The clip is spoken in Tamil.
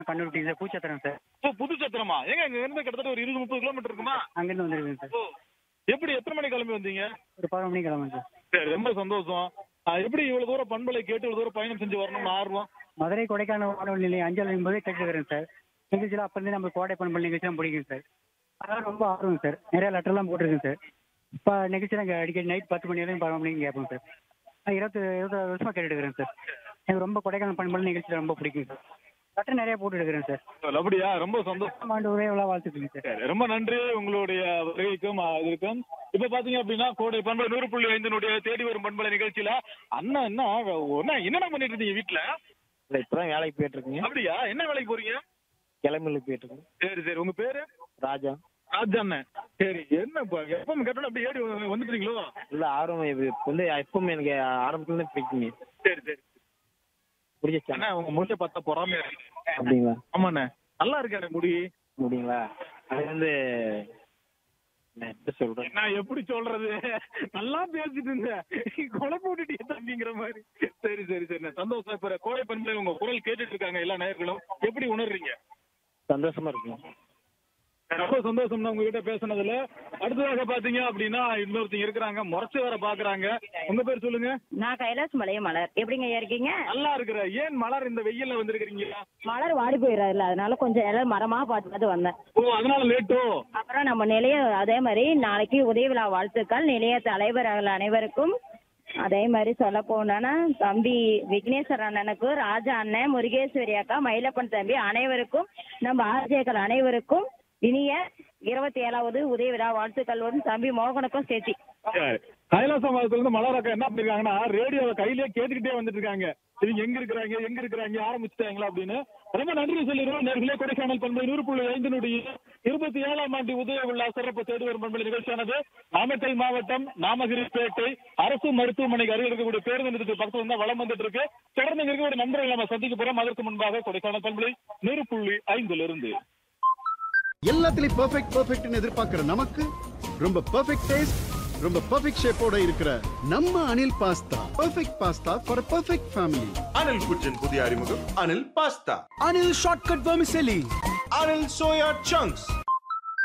கண்ணுக்குட்டி சார் பூச்சத்திரம் சார் ஓ புது சத்திரமா ஏங்க இங்க இருந்து கிட்டத்தட்ட ஒரு இருபது முப்பது கிலோமீட்டர் இருக்குமா அங்கேருந்து வந்திருக்கேன் சார் ஓ எப்படி எத்தனை மணி கிளம்பி வந்தீங்க ஒரு பதினொரு மணிக்கு கிளம்புங்க சார் சரி ரொம்ப சந்தோஷம் ஆ, எப்படி இவ்வளவு தூரம் பண்பலை கேட்டு இவ்வளவு தூரம் பயணம் செஞ்சு வரணும்னு ஆர்வம் மதுரை கொடைக்கானல் வானொலி நிலையம் அஞ்சல் என்பது கேட்டுக்கிறேன் சார் நிகழ்ச்சியில் அப்போருந்து நம்ம கோடை பண்பல் நிகழ்ச்சிலாம் பிடிக்கும் சார் அதெல்லாம் ரொம்ப ஆர்வம் சார் நிறைய லெட்டர்லாம் போட்டிருக்கேன் சார் இப்போ நிகழ்ச்சி நாங்கள் அடிக்கடி நைட் பத்து மணி வரைக்கும் பதினொரு மணிக்கு கேட்போம் சார் நான் இருபத்தி இருபத்தாறு வருஷமாக கேட்டுட்டு இருக்கிறேன் சார் எனக்கு ரொம்ப கொடைக்கானல் பண்பல் நிகழ்ச்சியில் ரொம்ப பிடிக்கும் சார் லெட்டர் நிறைய போட்டு இருக்கிறேன் சார் அப்படியா ரொம்ப சந்தோஷம் ஆண்டு ஒரே எவ்வளோ வாழ்த்துக்குங்க சார் சரி, ரொம்ப நன்றி உங்களுடைய வருகைக்கும் ஆ, இதுக்கும் இப்ப பாத்தீங்க அப்படின்னா கோடை பண்பலை நூறு புள்ளி ஐந்தினுடைய தேடி வரும் பண்பலை நிகழ்ச்சியில அண்ணா என்ன என்ன என்னென்ன பண்ணிட்டு இருந்தீங்க வீட்டுல இல்லை இப்பதான் வேலைக்கு போயிட்டு இருக்குங்க அப்படியா என்ன வேலைக்கு போறீங்க கிளம்பில போயிட்டு இருக்கு சரி சரி உங்க பேரு ராஜா ராஜா அண்ணன் சரி என்ன இப்ப எப்ப கேட்டோம் அப்படியே ஏறி வந்து- வந்துட்டீங்களோ இல்ல ஆர்வம் இது வந்து எப்பவும் எனக்கு ஆரம்பத்துல இருந்து பிடிக்குங்க சரி சரி பிடிச்சா அண்ணா உங்க முடிய பார்த்தா பொறாமையா இருக்கு அப்படிங்களா ஆமாண்ணே நல்லா இருக்காரு முடி முடியுங்களா அது வந்து நான் எப்படி சொல்றேன் நான் எப்படி சொல்றது நல்லா பேசிட்டு இருந்தேன் குழப்ப விட்டுட்டே தம்பிங்கிற மாதிரி சரி சரி சரி சந்தோஷம் இப்ப கோடை பண்பலை உங்க குரல் கேட்டுட்டு இருக்காங்க எல்லா நேயர்களும் எப்படி உணர்றீங்க சந்தோஷமா இருக்குங்க ரொம்ப சந்தோஷம் தான் உங்ககிட்ட பேசுனதுல அடுத்ததாக பாத்தீங்க அப்படின்னா இன்னொருத்தங்க இருக்கிறாங்க முறைச்சு வர பாக்குறாங்க உங்க பேர் சொல்லுங்க நான் கைலாஸ் மலைய மலர் எப்படிங்க ஐயா இருக்கீங்க நல்லா இருக்கிற ஏன் மலர் இந்த வெயில்ல வந்திருக்கிறீங்க மலர் வாடி போயிடாதுல்ல அதனால கொஞ்சம் எல்லாம் மரமா பார்த்து பார்த்து வந்தேன் ஓ அதனால லேட்டோ அப்புறம் நம்ம நிலைய அதே மாதிரி நாளைக்கு உதய விழா வாழ்த்துக்கள் நிலைய தலைவர்கள் அனைவருக்கும் அதே மாதிரி சொல்ல போனோன்னா தம்பி விக்னேஸ்வர அண்ணனுக்கு ராஜா அண்ணன் முருகேஸ்வரி அக்கா மயிலப்பன் தம்பி அனைவருக்கும் நம்ம ஆர்ஜேக்கள் அனைவருக்கும் இனிய இருபத்தி ஏழாவது உதய விழா வாழ்த்துக்கள் வந்து தம்பி மோகனுக்கும் சேர்த்தி சரி. கைலாச மதத்துல இருந்து மலரக்கா என்ன பண்ணிருக்காங்கன்னா ரேடியோவை கையிலேயே கேட்டுக்கிட்டே வந்துட்டு இருக்காங்க இவங்க எங்க இருக்கிறாங்க எங்க இருக்கிறாங்க ஆரம்பிச்சுட்டாங்களா அப்படின்னு ரொம்ப நன்றி சொல்லிடுவோம் நேர்களே கொடைக்கானல் பண்பலை நூறு புள்ளி ஐந்தினுடைய இருபத்தி ஏழாம் ஆண்டு உதய விழா சிறப்பு தேடி வரும் பண்பலை நிகழ்ச்சியானது நாமக்கல் மாவட்டம் நாமகிரிப்பேட்டை அரசு மருத்துவமனைக்கு அருகில் இருக்கக்கூடிய பேருந்து நிலையத்துக்கு பக்கத்துல தான் வளம் வந்துட்டு இருக்கு தொடர்ந்து இங்க இருக்கக்கூடிய நண்பர்கள் நம்ம சந்திக்க போறோம் அதற்கு முன்பாக கொடைக்கானல் பண்பலை நூறு புள்ளி ஐந்துல இருந்து எல்லாத்துலயும் பெர்ஃபெக்ட் பெர்ஃபெக்ட்னு எதிர்பார்க்கிற நமக்கு ரொம்ப பெர்ஃபெக்ட் டேஸ்ட் ரொம்ப பெர்ஃபெக்ட் ஷேப்போட இருக்கிற நம்ம Anil pasta perfect pasta for perfect family Anil kitchen புதிய அறிமுகம் Anil pasta Anil shortcut vermicelli Anil soya chunks